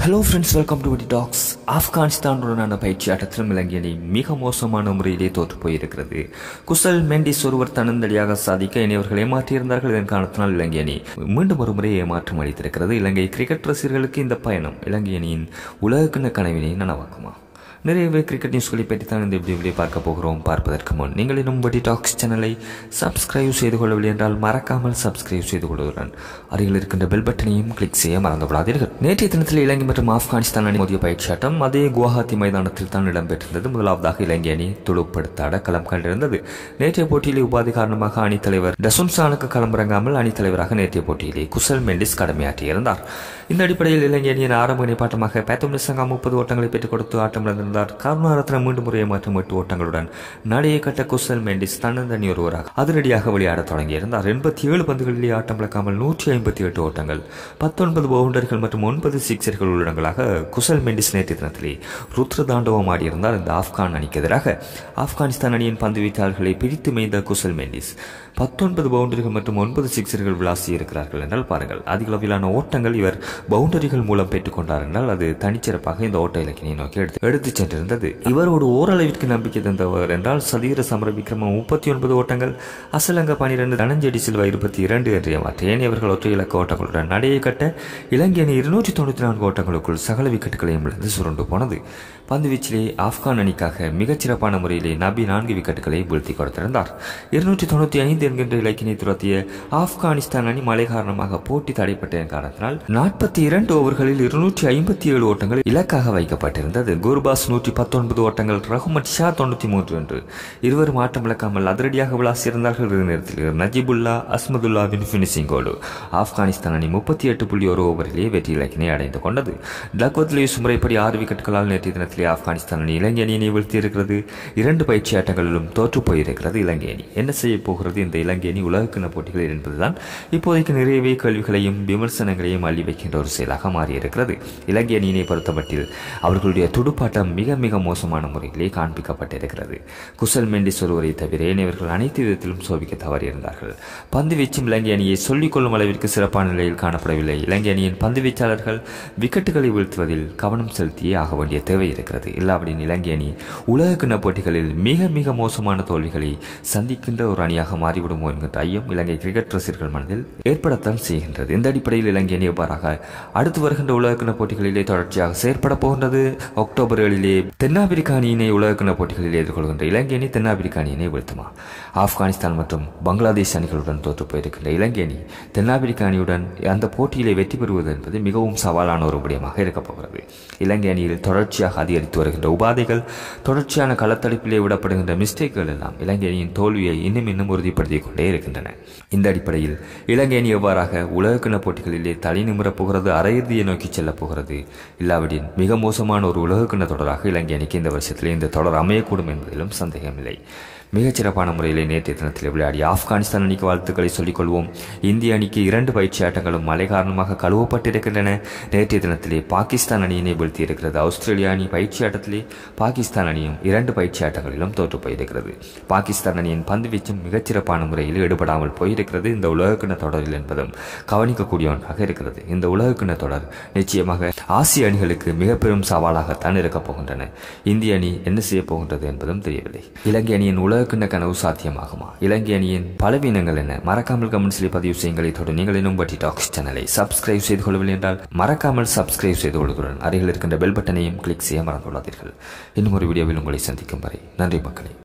hello friends welcome to T talks ஆப்கானிஸ்தானுடனான பயிற்சி ஆட்டத்திலும் இலங்கை அணி மிக மோசமான முறையிலே தோற்று போயிருக்கிறது குசல் மெண்டிஸ் ஒருவர் தன்னந்தடியாக சாதிக்க இனியவர்கள் ஏமாற்றியிருந்தார்கள் இதன் காரணத்தினால் இலங்கை அணி மீண்டும் ஒரு முறை ஏமாற்றம் அளித்திருக்கிறது இலங்கை கிரிக்கெட் ரசிகர்களுக்கு இந்த பயணம் இலங்கை அணியின் உலகக்கிண்ண கனவினை நனவாக்குமா நிறையவே கிரிக்கெட் நியூஸ்களை பற்றி தான் இந்த வீடியோவிலே பார்க்க போகிறோம் பார்ப்பதற்கு முன் நீங்கள் இன்னும் படி டாக்ஸ் சேனலை சப்ஸ்கிரைப் செய்து கொள்ளவில்லை என்றால் மறக்காமல் சப்ஸ்கிரைப் செய்து கொள்வதுடன் அருகில் இருக்கின்ற பெல் பட்டனையும் கிளிக் செய்ய மறந்துவிடாதீர்கள் நேற்றைய தினத்தில் இலங்கை மற்றும் ஆப்கானிஸ்தான் அணி மோதிய பயிற்சி ஆட்டம் அதே குவஹாத்தி மைதானத்தில் தான் இடம்பெற்றிருந்தது முதலாவதாக இலங்கை அணி துடுப்படுத்தாட களம் கண்டிருந்தது நேற்றைய போட்டியிலே உபாதி காரணமாக அணித் தலைவர் டசுன்சானுக்கு களமிறங்காமல் அணித் தலைவராக நேற்றைய போட்டியிலே குசல் மெண்டிஸ் கடமையாற்றியிருந்தார் இந்த அடிப்படையில் இலங்கை அணியின் ஆரம்ப இணைப்பாட்டமாக பேத்தம் சங்கா முப்பது ஓட்டங்களை பெற்றுக் கொடுத்து ஆட்டம் இழந்திருந்தார் கருணாரத்ன மீண்டும் முறை ஏமாற்றம் எட்டு ஓட்டங்களுடன் நடையை கட்ட குசல் மெண்டிஸ் தன்னந்தனி ஒருவராக அதிரடியாக விளையாடத் தொடங்கியிருந்தார் எண்பத்தி ஏழு பந்துகளிலே ஆட்டம் இழக்காமல் நூற்றி ஐம்பத்தி எட்டு ஓட்டங்கள் பத்தொன்பது பவுண்டர்கள் மற்றும் ஒன்பது சிக்ஸர்கள் உள்ளடங்களாக குசல் மெண்டிஸ் நேற்று தினத்திலே ருத்ர தாண்டவம் ஆடியிருந்தார் இந்த ஆப்கான் அணிக்கு எதிராக ஆப்கானிஸ்தான் அணியின் பந்து வீச்சாளர்களை பிரித்து மேய்ந்த குசல் மெண்டிஸ் பத்தொன்பது பவுண்டரிகள் மற்றும் ஒன்பது சிக்ஸர்கள் விளாசி இருக்கிறார்கள் என்றால் பாருங்கள் அதிக அளவிலான ஓட்டங்கள் இவர் பவுண்டரிகள் மூலம் பெற்றுக்கொண்டார் என்றால் அது தனிச்சிறப்பாக இந்த ஓட்ட இலக்கினை நோக்கி எடுத்து எடுத்துச் சென்றிருந்தது இவரோடு ஓரளவிற்கு நம்பிக்கை தந்தவர் என்றால் சதீர சமர விக்ரமம் முப்பத்தி ஒன்பது ஓட்டங்கள் அசலங்க பனிரெண்டு தனஞ்செடி சில்வா இருபத்தி இரண்டு என்று ஏமாற்ற ஏனையவர்கள் ஒற்றை இலக்க ஓட்டங்களுடன் நடையை கட்ட இலங்கை அணி இருநூற்றி தொண்ணூற்றி நான்கு ஓட்டங்களுக்குள் சகல விக்கெட்டுகளையும் இழந்து சுருண்டு போனது பந்து வீச்சிலே ஆப்கான் அணிக்காக மிகச்சிறப்பான முறையிலே நபி நான்கு விக்கெட்டுகளை வீழ்த்தி கொடுத்திருந்தார் இருநூற்றி தொண்ணூற்றி ஐந்து என்கின்ற இலக்கினை துரத்திய ஆப்கானிஸ்தான் அணி மழை காரணமாக போட்டி தடைப்பட்ட காரணத்தினால் நாற்பத்தி இரண்டு ஓவர்களில் இருநூற்றி ஐம்பத்தி ஏழு ஓட்டங்கள் இலக்காக வைக்கப்பட்டிருந்தது குர்பாஸ் நூற்றி பத்தொன்பது ஓட்டங்கள் ரஹ்மத் ஷா தொண்ணூற்றி மூன்று என்று இருவரும் ஆட்டம் இழக்காமல் அதிரடியாக விளாசியிருந்தார்கள் இறுதி நேரத்தில் நஜிபுல்லா அஸ்மதுல்லாவின் பினிஷிங் கோடு ஆப்கானிஸ்தான் அணி முப்பத்தி எட்டு புள்ளி ஒரு ஓவரிலேயே வெற்றி இலக்கினை அடைந்து கொண்டது டக்வத் லூயிஸ் முறைப்படி ஆறு விக்கெட்டுகளால் நேற்றைய தினத்திலே ஆப்கானிஸ்தான் அணி இலங்கை அணியினை வீழ்த்தியிருக்கிறது இரண்டு பயிற்சி ஆட்டங்களிலும் தோற்று போயிருக்கிறது இலங்கை அணி என்ன செய்ய போகிறது இந்த இலங்கை அணி உலகக்கிண போட்டிகளில் என்பதுதான் இப்போதைக்கு நிறையவே கேள்விகளையும் விமர்சனங்களையும் அள்ளி வைக்கின்ற ஒரு செயலாக மாறியிருக்கிறது இலங்கை அணியினை பொறுத்தமட்டில் அவர்களுடைய துடுப்பாட்டம் மிக மிக மோசமான முறையிலே காண்பிக்கப்பட்டிருக்கிறது குசல் மெண்டிஸ் ஒருவரை தவிர ஏனையவர்கள் அனைத்து விதத்திலும் சோபிக்க தவறியிருந்தார்கள் பந்து வீச்சும் இலங்கை அணியை சொல்லிக் கொள்ளும் அளவிற்கு சிறப்பான நிலையில் காணப்படவில்லை இலங்கை அணியின் பந்து வீச்சாளர்கள் விக்கெட்டுகளை வீழ்த்துவதில் கவனம் செலுத்தியே ஆக வேண்டிய தேவை இருக்கிறது இல்லாவிடின் இலங்கை அணி உலக கிண்ண போட்டிகளில் மிக மிக மோசமான தோல்விகளை சந்திக்கின்ற ஒரு அணியாக மாறிவிடுமோ என்கின்ற ஐயம் இலங்கை கிரிக்கெட் ரசிகர்கள் மனதில் ஏற்படத்தான் செய்கின்றது இந்த அடிப்படையில் இலங்கை அணி எவ்வாறாக அடுத்து வருகின்ற உலகக்கிண போட்டிகளிலே தொடர்ச்சியாக செயற்பட போகின்றது அக்டோபர் ஏழிலே தென்னாப்பிரிக்க அணியினை உலகக்கிண போட்டிகளில் எதிர்கொள்கின்ற இலங்கை அணி தென்னாப்பிரிக்க அணியினை வீழ்த்துமா ஆப்கானிஸ்தான் மற்றும் பங்களாதேஷ் அணிகளுடன் தோற்று போயிருக்கின்ற இலங்கை அணி தென்னாப்பிரிக்க அணியுடன் அந்த போட்டியிலே வெற்றி பெறுவது என்பது மிகவும் சவாலான ஒரு விடயமாக இருக்கப் போகிறது இலங்கை அணியில் தொடர்ச்சியாக அதிகரித்து வருகின்ற உபாதைகள் தொடர்ச்சியான களத்தளிப்பிலே விடப்படுகின்ற மிஸ்டேக்குகள் எல்லாம் இலங்கை அணியின் தோல்வியை இன்னும் இன்னும் உறுதிப்படுத்திக் கொண்டே இருக்கின்றன இந்த அடிப்படையில் இலங்கை அணி எவ்வாறாக உலகக்கிண போட்டிகளிலே தலை நிமிரப் போகிறது அரையிறுதியை நோக்கி செல்லப் போகிறது இல்லாவிடின் மிக மோசமான ஒரு உலகக்கிண தொடராக இலங்கை அணிக்கு இந்த வருஷத்திலே இந்த தொடர் அமையக்கூடும் என்பதிலும் சந்தேகமில்லை மிகச்சிறப்பான முறையிலே நேற்றைய தினத்தில் விளையாடி ஆப்கானிஸ்தான் அணிக்கு வாழ்த்துக்களை சொல்லிக் கொள்வோம் இந்திய அணிக்கு இரண்டு பயிற்சி ஆட்டங்களும் மழை காரணமாக கழுவப்பட்டிருக்கின்றன நேற்றைய தினத்திலே பாகிஸ்தான் அணியினை வீழ்த்தியிருக்கிறது ஆஸ்திரேலியா அணி பயிற்சி ஆட்டத்திலே பாகிஸ்தான் அணியும் இரண்டு பயிற்சி ஆட்டங்களிலும் தோற்று போயிருக்கிறது பாகிஸ்தான் அணியின் பந்து வீச்சும் மிகச்சிறப்பான முறையில் ஈடுபடாமல் போயிருக்கிறது இந்த உலகக்கிண தொடரில் என்பதும் கவனிக்கக்கூடிய ஒன்றாக இருக்கிறது இந்த உலகக்கிண தொடர் நிச்சயமாக ஆசிய அணிகளுக்கு மிக பெரும் சவாலாகத்தான் இருக்கப் போகின்றன இந்திய அணி என்ன செய்ய போகின்றது என்பதும் தெரியவில்லை இலங்கை அணியின் உலக உலகக்கிண்ண கனவு சாத்தியமாகுமா இலங்கை அணியின் பலவீனங்கள் என்ன மறக்காமல் கமெண்ட்ஸில் பதிவு செய்யுங்களை தொடர் நீங்கள் இன்னும் பட்டி டாக்ஸ் சேனலை சப்ஸ்கிரைப் செய்து கொள்ளவில்லை என்றால் மறக்காமல் சப்ஸ்கிரைப் செய்து கொள்கிறேன் அருகில் இருக்கின்ற பெல் பட்டனையும் கிளிக் செய்ய மறந்துள்ளாதீர்கள் இன்னும் ஒரு வீடியோவில் உங்களை சந்திக்கும் வரை நன்றி மக்களே